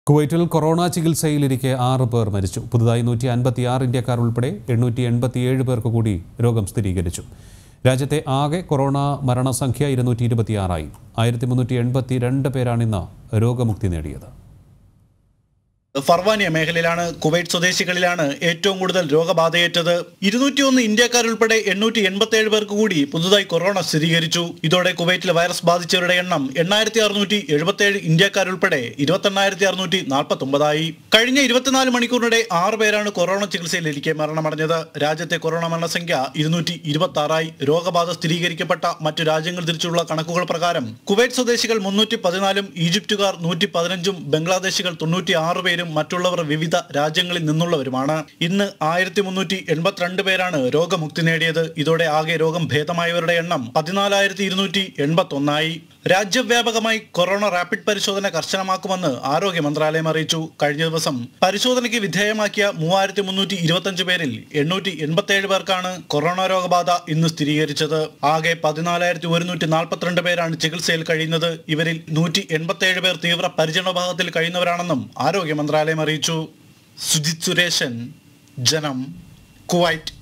കുവൈറ്റിൽ കൊറോണ ചികിത്സയിലിരിക്കെ ആറ് പേർ മരിച്ചു പുതുതായി നൂറ്റി അൻപത്തിയാറ് ഇന്ത്യക്കാർ ഉൾപ്പെടെ എണ്ണൂറ്റി എൺപത്തിയേഴ് പേർക്ക് കൂടി രോഗം സ്ഥിരീകരിച്ചു രാജ്യത്തെ ആകെ കൊറോണ മരണസംഖ്യ ഇരുന്നൂറ്റി ഇരുപത്തിയാറായി ആയിരത്തി മുന്നൂറ്റി എൺപത്തി രണ്ട് പേരാണ് ഇന്ന് രോഗമുക്തി നേടിയത് ഫർവാനിയ മേഖലയിലാണ് കുവൈറ്റ് സ്വദേശികളിലാണ് ഏറ്റവും കൂടുതൽ രോഗബാധയേറ്റത് ഇരുന്നൂറ്റിയൊന്ന് ഇന്ത്യക്കാരുൾപ്പെടെ എണ്ണൂറ്റി എൺപത്തി ഏഴ് പേർക്ക് കൂടി പുതുതായി കൊറോണ സ്ഥിരീകരിച്ചു ഇതോടെ കുവൈറ്റിൽ വൈറസ് ബാധിച്ചവരുടെ എണ്ണം എണ്ണായിരത്തി അറുന്നൂറ്റി എഴുപത്തിയേഴ് ഇന്ത്യക്കാരുൾപ്പെടെ ഇരുപത്തെണ്ണായിരത്തി അറുന്നൂറ്റി നാൽപ്പത്തി ഒമ്പതായി കഴിഞ്ഞ ഇരുപത്തിനാല് മണിക്കൂറിനിടെ ആറ് പേരാണ് കൊറോണ ചികിത്സയിലിരിക്കെ മരണമടഞ്ഞത് രാജ്യത്തെ കൊറോണ മരണസംഖ്യ ഇരുന്നൂറ്റി ഇരുപത്തി ആറായി രോഗബാധ സ്ഥിരീകരിക്കപ്പെട്ട മറ്റു രാജ്യങ്ങൾ തിരിച്ചുള്ള കണക്കുകൾ പ്രകാരം കുവൈറ്റ് സ്വദേശികൾ മുന്നൂറ്റി പതിനാലും ഈജിപ്തുകാർ നൂറ്റി പതിനഞ്ചും ബംഗ്ലാദേശികൾ തൊണ്ണൂറ്റി ആറ് പേരും മറ്റുള്ളവർ വിവിധ രാജ്യങ്ങളിൽ നിന്നുള്ളവരുമാണ് ഇന്ന് ആയിരത്തി മുന്നൂറ്റി എൺപത്തിരണ്ട് പേരാണ് രോഗമുക്തി നേടിയത് ഇതോടെ ആകെ രോഗം ഭേദമായവരുടെ എണ്ണം പതിനാലായിരത്തി ഇരുന്നൂറ്റി എൺപത്തി ഒന്നായി രാജ്യവ്യാപകമായി കൊറോണ റാപ്പിഡ് പരിശോധന കർശനമാക്കുമെന്ന് ആരോഗ്യ മന്ത്രാലയം അറിയിച്ചു കഴിഞ്ഞ ദിവസം പരിശോധനയ്ക്ക് വിധേയമാക്കിയ മൂവായിരത്തി മുന്നൂറ്റി ഇരുപത്തഞ്ച് പേരിൽ എണ്ണൂറ്റി എൺപത്തിയേഴ് പേർക്കാണ് കൊറോണ രോഗബാധ ഇന്ന് സ്ഥിരീകരിച്ചത് ആകെ പതിനാലായിരത്തി ഒരുന്നൂറ്റി നാൽപ്പത്തിരണ്ട് പേരാണ് ചികിത്സയിൽ കഴിയുന്നത് ഇവരിൽ നൂറ്റി എൺപത്തിയേഴ് പേർ തീവ്ര പരിചരണ വിഭാഗത്തിൽ കഴിയുന്നവരാണെന്നും ആരോഗ്യ മന്ത്രാലയം അറിയിച്ചു സുജിത് സുരേഷൻ ജനം കുവൈറ്റ്